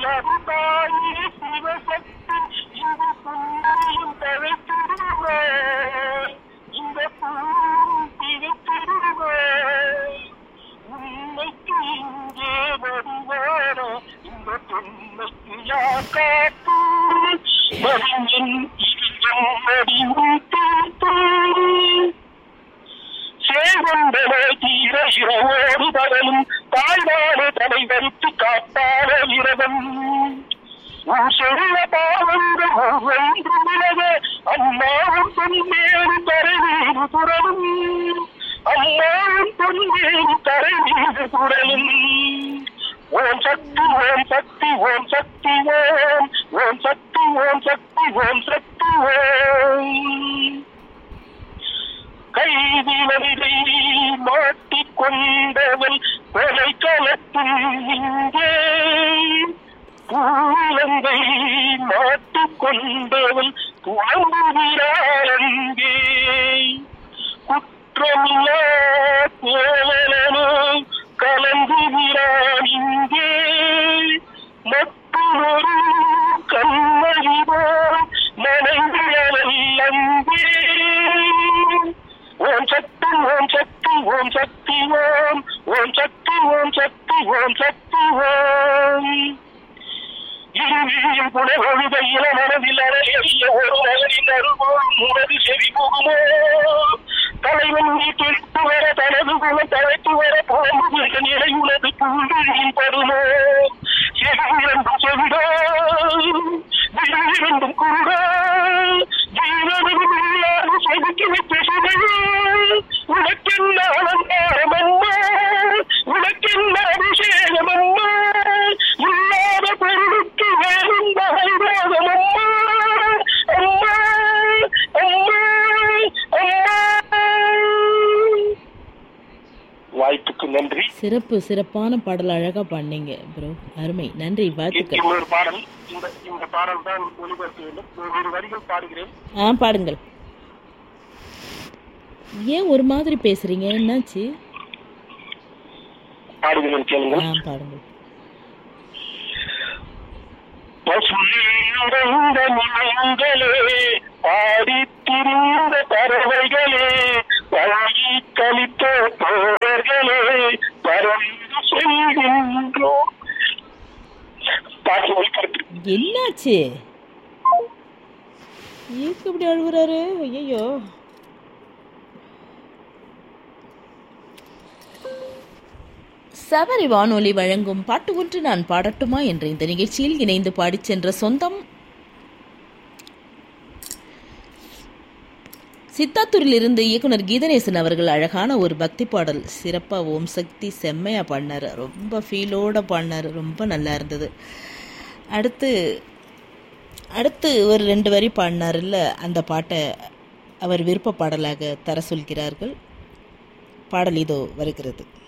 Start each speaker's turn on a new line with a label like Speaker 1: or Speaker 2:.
Speaker 1: அது தாயே சிவசக்தி இது புண்ணியம் தழைத்திடுவே இந்த பூவும் திகழ்த்திடுவே உண்மைக்கு இங்கே வருவார இந்த பெண்மைக்கு யார் காத்து மதியின் இதயம் மடிவும் தீர்த்து சேவந்தனை தீர இரவோடு பகலும் தாழ்வான தலை வருத்து காப்பான இரவன் ஊர் சொல்ல பாவங்கள் ஒவ்வொன்று விலக அம்மாவும் பொன்மேறு தரை மீது புறலும் அம்மாவும் பொன்மேறு தரை மீது புறலும் ஓம் சக்தி ஓம் சக்தி ஓம் சக்தி ஓம் ஓம் சக்தி ஓம் சக்தி ஓம் சக்தி ஓம் கைவினரை மாட்டிக்கொண்டவன் கொலை களத்தில் இங்கே பூலங்கை மாட்டிக்கொண்டவன் புலம்புகிறாளங்கே குற்றமில்லா கேவலனோ கலங்குகிறான் இங்கே மற்றொரு கண்ணறிவோம் மனைவியவன் அங்கே ஓம் சக்தி ஓம் சக்தி ஓம் சக்தி ஓம் ஓம் சக்தி ஓம் சக்தி ஓம் சக்தி ஓம் இருவியும் புனகொழுத இள மனதில் அழகிய ஒரு மகனின் அருகோம் உனது செவி போகுமோ தலைவன் நீ துடித்து வர தனது குணம் தழைத்து வர போம்பு நிலை உனது புள்ளியின் பருமோ செவிரண்டும் செவிடோ விழிரண்டும் குருடோ ஜீவனும் இல்லாது செதுக்கி வைத்த சுமையோ உனக்கென்ன அலங்காரம் அம்மா உனக்கென்ன அபிஷேகம் அம்மா இல்லாத பொருளுக்கு வேறும் பகைவாதம் அம்மா அம்மா அம்மா அம்மா வாய்ப்புக்கு நன்றி
Speaker 2: சிறப்பு சிறப்பான பாடல் அழகா பாடினீங்க ப்ரோ அருமை நன்றி வாழ்த்துக்கள்
Speaker 1: இன்னொரு பாடல் இந்த இந்த பாடல் தான் ஒளிபரப்ப வேண்டும் ஒரு வரிகள் பாடுகிறேன்
Speaker 2: ஆ பாடுங்கள் ஏன் ஒரு மாதிரி பேசுறீங்க என்னாச்சு
Speaker 1: பாடுகிறேன்
Speaker 2: ஆ
Speaker 1: கேளுங்கள்
Speaker 2: பாடுங்கள்
Speaker 1: பசுந்த நிலங்களே பாடித்திருந்த பறவைகளே பழகி கழித்த தோழர்களே பறந்து செல்கின்றோம் பாட்டு ஒளிபரப்பு
Speaker 2: என்னாச்சு ஏக்கு இப்படி அழுகுறாரு ஐயோ சபரி வானொலி வழங்கும் பாட்டு ஒன்று நான் பாடட்டுமா என்ற இந்த நிகழ்ச்சியில் இணைந்து பாடிச் சென்ற சொந்தம் சித்தாத்தூரில் இருந்து இயக்குனர் கீதநேசன் அவர்கள் அழகான ஒரு பக்தி பாடல் சிறப்பா ஓம் சக்தி செம்மையா பாடினாரு ரொம்ப ஃபீலோட பாடினாரு ரொம்ப நல்லா இருந்தது அடுத்து அடுத்து ஒரு ரெண்டு வரி பாடினார்ல அந்த பாட்டை அவர் விருப்ப பாடலாக தர சொல்கிறார்கள் பாடல் இதோ வருகிறது